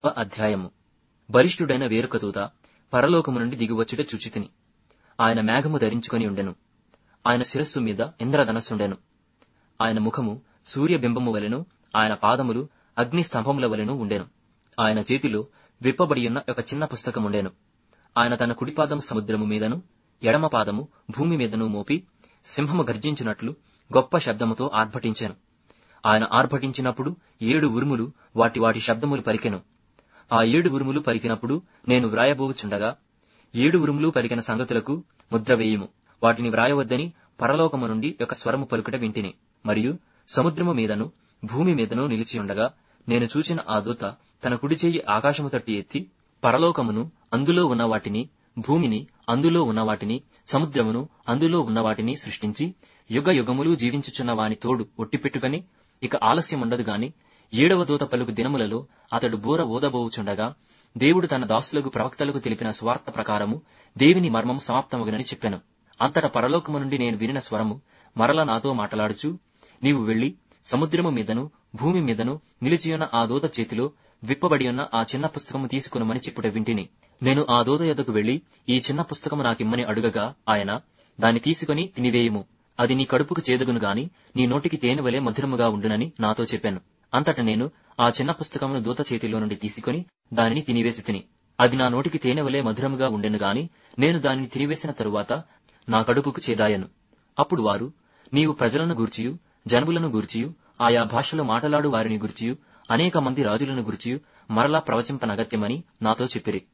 అధ్యాయము బలిష్ఠుడైన వేరొక దూత పరలోకము నుండి దిగువచ్చుట చూచితిని ఆయన మేఘము ధరించుకొని ఉండెను ఆయన శిరస్సు మీద ఇంద్రధనస్సుండెను ఆయన ముఖము సూర్యబింబము వలెను ఆయన పాదములు అగ్ని స్తంభముల వలెను ఉండెను ఆయన చేతిలో విప్పబడియున్న ఒక చిన్న పుస్తకముండెను ఆయన తన కుడిపాదం సముద్రము మీదను ఎడమ పాదము భూమి మీదను మోపి సింహము గర్జించినట్లు గొప్ప శబ్దముతో ఆర్భటించెను ఆయన ఆర్భటించినప్పుడు ఏడు ఉరుములు వాటి వాటి శబ్దములు పలికెను ఆ ఏడు ఉరుములు పలికినప్పుడు నేను వ్రాయబోచుండగా ఏడు ఉరుములు పలికిన సంగతులకు ముద్ర వేయుము వాటిని వ్రాయవద్దని పరలోకము నుండి ఒక స్వరము పలుకుట వింటిని మరియు సముద్రము మీదను భూమి మీదను నిలిచియుండగా నేను చూచిన ఆ దూత తన కుడి చెయ్యి ఆకాశము తట్టి ఎత్తి పరలోకమును అందులో ఉన్న వాటిని భూమిని అందులో ఉన్న వాటిని సముద్రమును అందులో ఉన్న వాటిని సృష్టించి యుగ యుగములు జీవించుచున్న వాని తోడు ఒట్టిపెట్టుకని ఇక ఆలస్యముండదు గాని ఏడవ దూత పలుకు దినములలో అతడు బూర ఊదబోవుచుండగా దేవుడు తన దాసులకు ప్రవక్తలకు తెలిపిన స్వార్థ ప్రకారము దేవుని మర్మం సమాప్తమగునని చెప్పాను అంతట పరలోకము నుండి నేను వినిన స్వరము మరల నాతో మాటలాడుచు నీవు వెళ్లి సముద్రము మీదను భూమి మీదను నిలిచియున్న ఆ దూత చేతిలో విప్పబడి ఉన్న ఆ చిన్న పుస్తకము తీసుకునమని చెప్పుట వింటిని నేను ఆ దూత యొద్దకు వెళ్లి ఈ చిన్న పుస్తకము నాకిమ్మని అడుగగా ఆయన దాన్ని తీసుకుని తినివేయుము అది నీ కడుపుకు చేదుగును గాని నీ నోటికి తేనె వలె మధురముగా ఉండునని నాతో చెప్పాను అంతట నేను ఆ చిన్న పుస్తకమును దూత చేతిలో నుండి తీసుకుని దానిని తినివేసి తిని అది నా నోటికి తేనె వలె మధురముగా ఉండెను గాని నేను దానిని తినివేసిన తరువాత నా కడుపుకు చేదాయను అప్పుడు వారు నీవు ప్రజలను గూర్చియు జనములను గూర్చియు ఆయా భాషలో మాటలాడు వారిని గుర్చియు అనేక మంది రాజులను గుర్చియు మరలా ప్రవచింపనగత్యమని నాతో చెప్పిరి